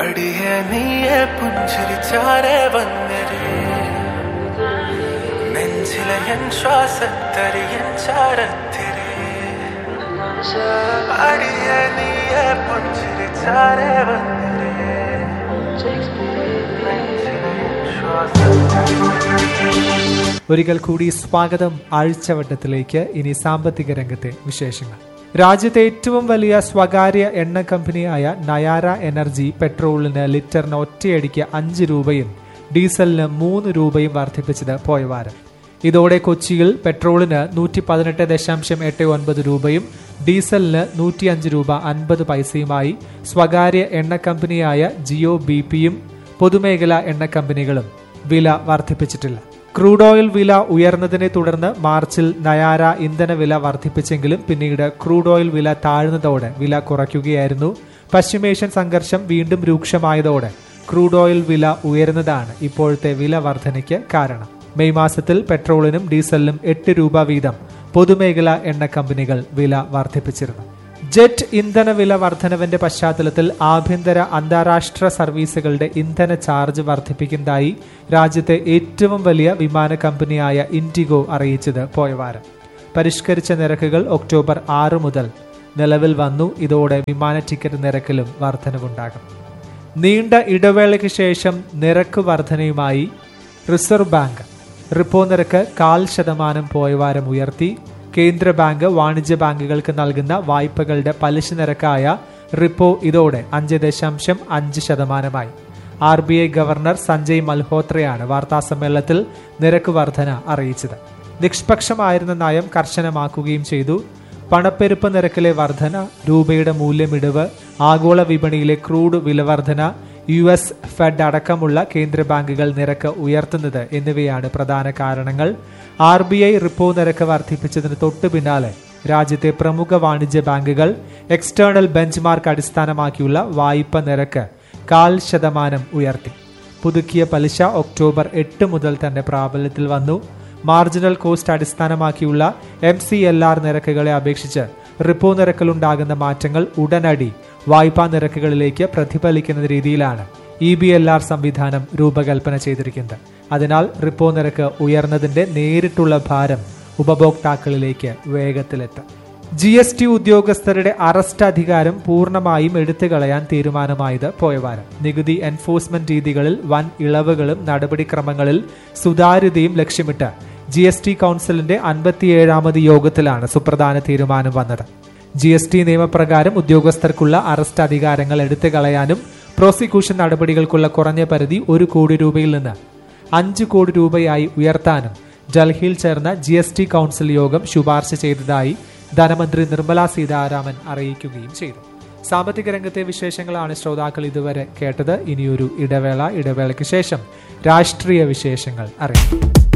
അടിയെ നീയെ പുഞ്ചിരിച്ചാരെ വന്നരേ നെഞ്ചിലെ എൻ ശ്വാസത്തരിയൻ ചാരത്തിരേ അടിയെ നീയെ പുഞ്ചിരിച്ചാരെ വന്നരേ നെഞ്ചിലെ എൻ ശ്വാസത്തരിയൻ ഒരിക്കൽ കൂടി സ്വാഗതം ആഴ്ചവട്ടത്തിലേക്ക് ഇനി സാമ്പത്തിക രംഗത്തെ വിശേഷങ്ങൾ രാജ്യത്തെ ഏറ്റവും വലിയ സ്വകാര്യ എണ്ണ കമ്പനിയായ നയാര എനർജി പെട്രോളിന് ലിറ്ററിന് ഒറ്റയടിക്ക് അഞ്ച് രൂപയും ഡീസലിന് മൂന്ന് രൂപയും വർദ്ധിപ്പിച്ചത് പോയ വാരം ഇതോടെ കൊച്ചിയിൽ പെട്രോളിന് നൂറ്റി പതിനെട്ട് ദശാംശം എട്ട് ഒൻപത് രൂപയും ഡീസലിന് നൂറ്റിയഞ്ച് രൂപ അൻപത് പൈസയുമായി സ്വകാര്യ എണ്ണ കമ്പനിയായ ജിയോ ബി പിയും പൊതുമേഖലാ എണ്ണ കമ്പനികളും വില വർദ്ധിപ്പിച്ചിട്ടില്ല ക്രൂഡ് ഓയിൽ വില ഉയർന്നതിനെ തുടർന്ന് മാർച്ചിൽ നയാര ഇന്ധന വില വർദ്ധിപ്പിച്ചെങ്കിലും പിന്നീട് ക്രൂഡ് ഓയിൽ വില താഴ്ന്നതോടെ വില കുറയ്ക്കുകയായിരുന്നു പശ്ചിമേഷ്യൻ സംഘർഷം വീണ്ടും രൂക്ഷമായതോടെ ക്രൂഡ് ഓയിൽ വില ഉയരുന്നതാണ് ഇപ്പോഴത്തെ വില വർധനയ്ക്ക് കാരണം മെയ് മാസത്തിൽ പെട്രോളിനും ഡീസലിനും എട്ട് രൂപ വീതം പൊതുമേഖലാ എണ്ണ കമ്പനികൾ വില വർദ്ധിപ്പിച്ചിരുന്നു ജെറ്റ് ഇന്ധന വില വർധനവിന്റെ പശ്ചാത്തലത്തിൽ ആഭ്യന്തര അന്താരാഷ്ട്ര സർവീസുകളുടെ ഇന്ധന ചാർജ് വർദ്ധിപ്പിക്കുന്നതായി രാജ്യത്തെ ഏറ്റവും വലിയ വിമാന കമ്പനിയായ ഇൻഡിഗോ അറിയിച്ചത് പോയവാരം പരിഷ്കരിച്ച നിരക്കുകൾ ഒക്ടോബർ ആറ് മുതൽ നിലവിൽ വന്നു ഇതോടെ വിമാന ടിക്കറ്റ് നിരക്കിലും വർധനവുണ്ടാകും നീണ്ട ഇടവേളയ്ക്ക് ശേഷം നിരക്ക് വർധനയുമായി റിസർവ് ബാങ്ക് റിപ്പോ നിരക്ക് കാൽ ശതമാനം പോയവാരം ഉയർത്തി കേന്ദ്ര ബാങ്ക് വാണിജ്യ ബാങ്കുകൾക്ക് നൽകുന്ന വായ്പകളുടെ പലിശ നിരക്കായ റിപ്പോ ഇതോടെ അഞ്ച് ദശാംശം അഞ്ച് ശതമാനമായി R B I governor Sanjay മൽഹോത്രയാണ് വാർത്താസമ്മേളനത്തിൽ നിരക്ക് വർധന അറിയിച്ചത് നിഷ്പക്ഷമായിരുന്ന നയം കർശനമാക്കുകയും ചെയ്തു പണപ്പെരുപ്പ് നിരക്കിലെ വർധന രൂപയുടെ മൂല്യമിടിവ് ആഗോള വിപണിയിലെ ക്രൂഡ് വിലവർധന യു എസ് ഫെഡ് അടക്കമുള്ള കേന്ദ്ര ബാങ്കുകൾ നിരക്ക് ഉയർത്തുന്നത് എന്നിവയാണ് പ്രധാന കാരണങ്ങൾ ആർ ബി ഐ റിപ്പോ നിരക്ക് വർദ്ധിപ്പിച്ചതിന് തൊട്ടു പിന്നാലെ രാജ്യത്തെ പ്രമുഖ വാണിജ്യ ബാങ്കുകൾ എക്സ്റ്റേണൽ ബെഞ്ച് മാർക്ക് അടിസ്ഥാനമാക്കിയുള്ള വായ്പ നിരക്ക് കാൽ ശതമാനം ഉയർത്തി പുതുക്കിയ പലിശ ഒക്ടോബർ എട്ട് മുതൽ തന്നെ പ്രാബല്യത്തിൽ വന്നു മാർജിനൽ കോസ്റ്റ് അടിസ്ഥാനമാക്കിയുള്ള എം സി എൽ ആർ നിരക്കുകളെ അപേക്ഷിച്ച് റിപ്പോ നിരക്കിലുണ്ടാകുന്ന മാറ്റങ്ങൾ ഉടനടി വായ്പാ നിരക്കുകളിലേക്ക് പ്രതിഫലിക്കുന്ന രീതിയിലാണ് ഇ ബി എൽ ആർ സംവിധാനം രൂപകൽപ്പന ചെയ്തിരിക്കുന്നത് അതിനാൽ റിപ്പോ നിരക്ക് ഉയർന്നതിന്റെ നേരിട്ടുള്ള ഭാരം ഉപഭോക്താക്കളിലേക്ക് വേഗത്തിലെത്തും ജി എസ് ടി ഉദ്യോഗസ്ഥരുടെ അറസ്റ്റ് അധികാരം പൂർണ്ണമായും എടുത്തു കളയാൻ തീരുമാനമായത് പോയവാരം നികുതി എൻഫോഴ്സ്മെന്റ് രീതികളിൽ വൻ ഇളവുകളും നടപടിക്രമങ്ങളിൽ സുതാര്യതയും ലക്ഷ്യമിട്ട് ജി എസ് ടി കൗൺസിലിന്റെ അൻപത്തിയേഴാമത് യോഗത്തിലാണ് സുപ്രധാന തീരുമാനം വന്നത് ജി എസ് ടി നിയമപ്രകാരം ഉദ്യോഗസ്ഥർക്കുള്ള അറസ്റ്റ് അധികാരങ്ങൾ എടുത്തു കളയാനും പ്രോസിക്യൂഷൻ നടപടികൾക്കുള്ള കുറഞ്ഞ പരിധി ഒരു കോടി രൂപയിൽ നിന്ന് അഞ്ച് കോടി രൂപയായി ഉയർത്താനും ഡൽഹിയിൽ ചേർന്ന ജി എസ് ടി കൗൺസിൽ യോഗം ശുപാർശ ചെയ്തതായി ധനമന്ത്രി നിർമ്മല സീതാരാമൻ അറിയിക്കുകയും ചെയ്തു സാമ്പത്തിക രംഗത്തെ വിശേഷങ്ങളാണ് ശ്രോതാക്കൾ ഇതുവരെ കേട്ടത് ഇനിയൊരു ഇടവേള ഇടവേളയ്ക്ക് ശേഷം രാഷ്ട്രീയ വിശേഷങ്ങൾ അറിയാം